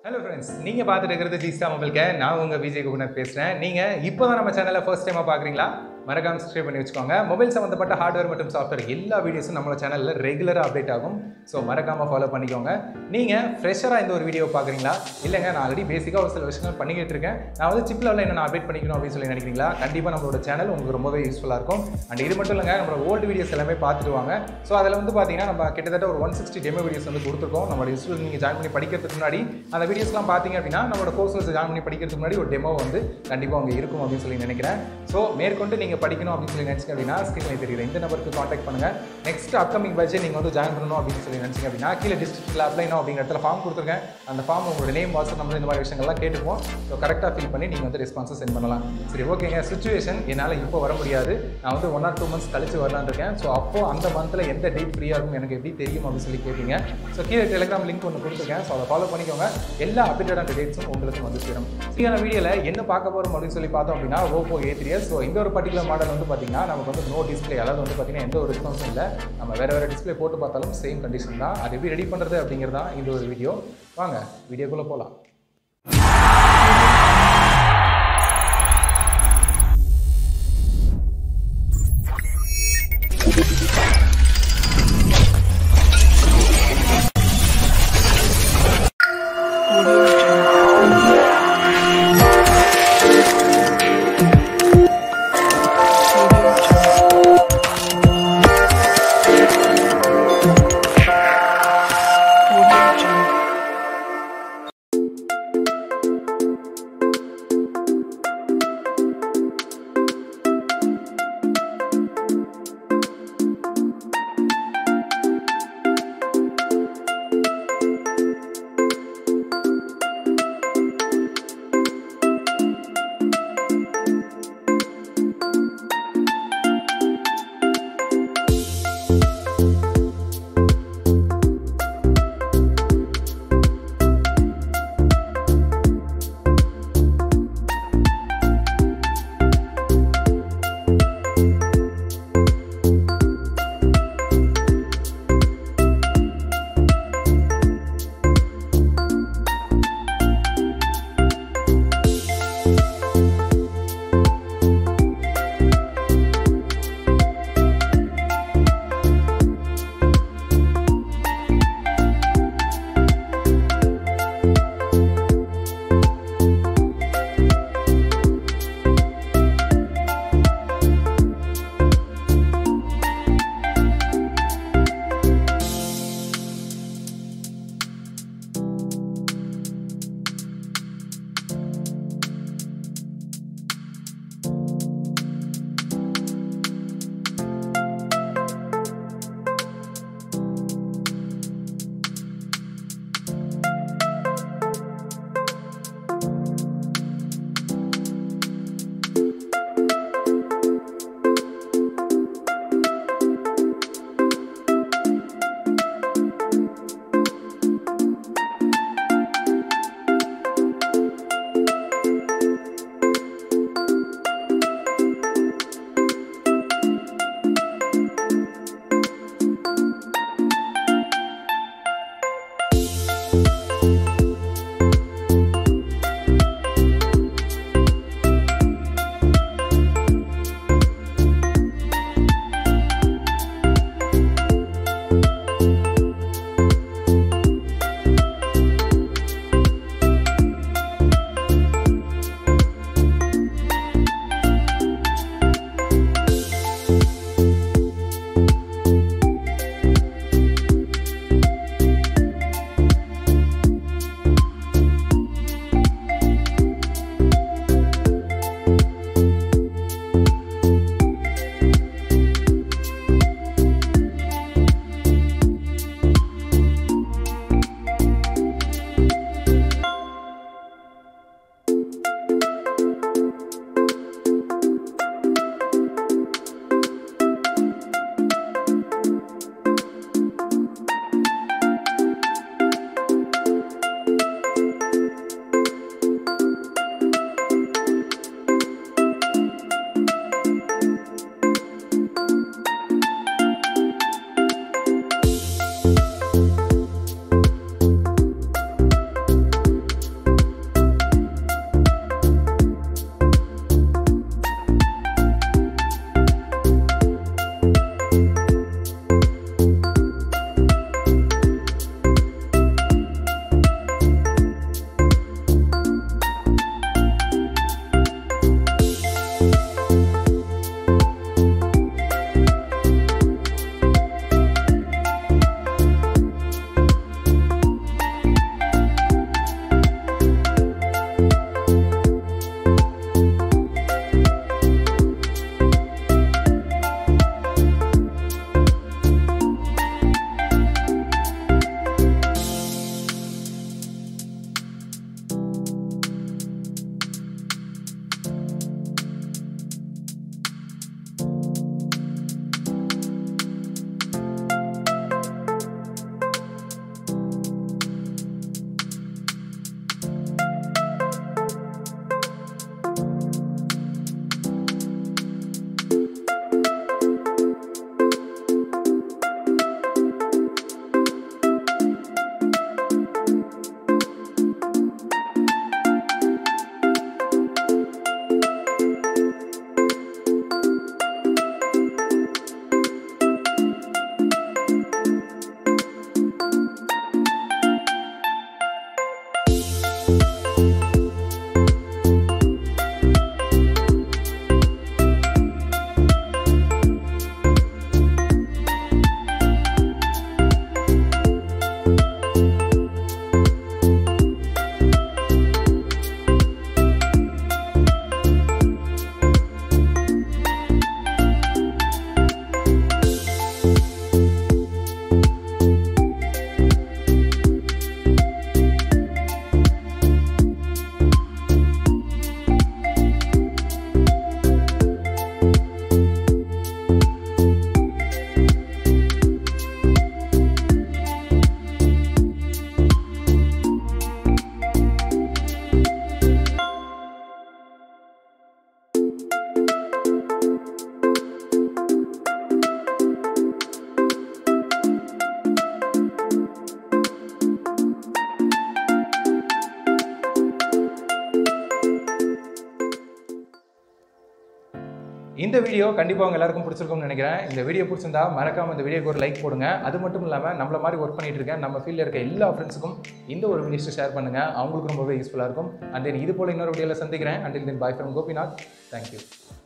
hello friends நீங்கள் பார்த்துட்டு இருக்கிறது ஜிஸ்டா மொபைல் கே நான் உங்கள் விஜய் குகுநாத் பேசுகிறேன் நீங்கள் இப்போ தான் நம்ம சேனலை ஃபர்ஸ்ட் டைமாக பார்க்குறீங்களா மறக்காம சப்ஸ்கிரைப் பண்ணி வச்சுக்கோங்க மொபைல் சம்மந்தப்பட்ட ஹார்ட்வேர் மற்றும் சாஃப்ட்வேர் எல்லா வீடியோஸும் நம்ம சேனலில் ரெகுலராக அப்டேட் ஆகும் ஸோ மறக்காமல் ஃபாலோ பண்ணிக்கோங்க நீங்கள் ஃப்ரெஷராக இந்த ஒரு வீடியோ பார்க்குறீங்களா இல்லைங்க நான் ஆல்ரெடி பேசிக்காக ஒரு சில விஷயங்கள் பண்ணிக்கிட்டு இருக்கேன் நான் வந்து சிப் லெவலில் என்ன அப்டேட் பண்ணிக்கணும் அப்படின்னு சொல்லி நினைக்கிறீங்களா கண்டிப்பாக நம்மளோட சேனல் உங்களுக்கு ரொம்பவே யூஸ்ஃபுல்லாக இருக்கும் அண்ட் இது மட்டும் இல்லைங்க நம்மளோட ஓல்டு வீடியோஸ் எல்லாமே பார்த்துட்டு வாங்க ஸோ அதில் வந்து பார்த்தீங்கன்னா நம்ம கிட்டத்தட்ட ஒரு ஒன் சிக்ஸ்டி டெமோ வீடியோஸ் வந்து கொடுத்துருக்கோம் நம்மளோட இன்ஸ்டியூட் நீங்கள் ஜாயின் பண்ணி படிக்கிறதுக்கு முன்னாடி அந்த வீடியோஸ்லாம் பார்த்தீங்க அப்படின்னா நம்மளோட கோர்ஸஸ் ஜாயின் பண்ணி படிக்கிறதுக்கு முன்னாடி ஒரு டெமோ வந்து கண்டிப்பாக அங்கே இருக்கும் அப்படின்னு சொல்லி நினைக்கிறேன் ஸோ மேற்கொண்டு நீங்கள் படிக்கணும் அப்படின்னு சொல்லி நினச்சிங்க அப்படின்னா ஸ்க்ரீனில் தெரியுற இந்த நம்பருக்கு காண்டாக்ட் பண்ணுங்கள் நெக்ஸ்ட் அப்கமிங் பேட்சே நீங்கள் வந்து ஜாயின் பண்ணணும் அப்படின்னு சொல்லி நினச்சிங்க அப்படின்னா கீழே டிஸ்ட்ரிக்டில் அப்ளை நோ அப்படிங்கிற இடத்துல ஃபார்ம் கொடுத்துருக்கேன் அந்த ஃபார்ம் உங்களோட நேம் வாட்ஸ்அப் நம்பர் இந்த மாதிரி விஷயங்கள்லாம் கேட்டுப்போம் ஸோ கரெக்டாக ஃபில் பண்ணி நீங்கள் வந்து ரெஸ்பான்ஸை சென்ட் பண்ணலாம் சரி ஓகேங்க சுச்சுவேஷன் என்னால் இப்போ வர முடியாது நான் வந்து ஒன் ஆர் டூ மந்த்ஸ் கழிச்சு வரலான்னு இருக்கேன் ஸோ அப்போ அந்த மந்தில் எந்த டேட் ஃப்ரீயாக இருக்கும் எனக்கு எப்படி தெரியும் அப்படின்னு சொல்லி கேட்பீங்க ஸோ கீழே டெலிகிராம் லிங்க் ஒன்று கொடுத்துருக்கேன் ஸோ அதை ஃபாலோ பண்ணிக்கோங்க எல்லா அப்டேட்டடான டேட்ஸும் உங்களுக்கு வந்து சேரும் சரியான வீடியோவில் என்ன பார்க்க போகிறோம் அப்படின்னு சொல்லி பார்த்தோம் அப்படின்னா ஓப்போ ஏ த்ரீ ஸோ இந்த ஒரு பர்டிகுலர் மாடல் வந்து பார்த்தீங்கன்னா நமக்கு வந்து நோ டிஸ்ப்ளே அதாவது வந்து பார்த்தீங்கன்னா எந்த ஒரு ரெஸ்பான்ஸும் இல்லை நம்ம வேறு வேறு டிஸ்ப்ளே போட்டு பார்த்தாலும் சேம் கண்டிஷன் தான் அது எப்படி ரெடி பண்ணுறது அப்படிங்கிறது தான் இந்த ஒரு வீடியோ வாங்க வீடியோக்குள்ளே போகலாம் இந்த வீடியோ கண்டிப்பாக உங்க எல்லாருக்கும் பிடிச்சிருக்கும்னு நினைக்கிறேன் இந்த வீடியோ பிடிச்சிருந்தா மறக்காம இந்த வீடியோக்கு ஒரு லைக் போடுங்க அது மட்டும் இல்லாமல் நம்மள மாதிரி ஒர்க் பண்ணிட்டு இருக்கேன் நம்ம ஃபீல்டில் இருக்க எல்லா ஃப்ரெண்ட்ஸுக்கும் இந்த ஒரு வீடியோஸை ஷேர் பண்ணுங்க அவங்களுக்கு ரொம்பவே யூஸ்ஃபுல்லாக இருக்கும் அண்ட் தென் இது போல இன்னொரு வீடியோவில் சந்திக்கிறேன் until then bye from Gopinath thank you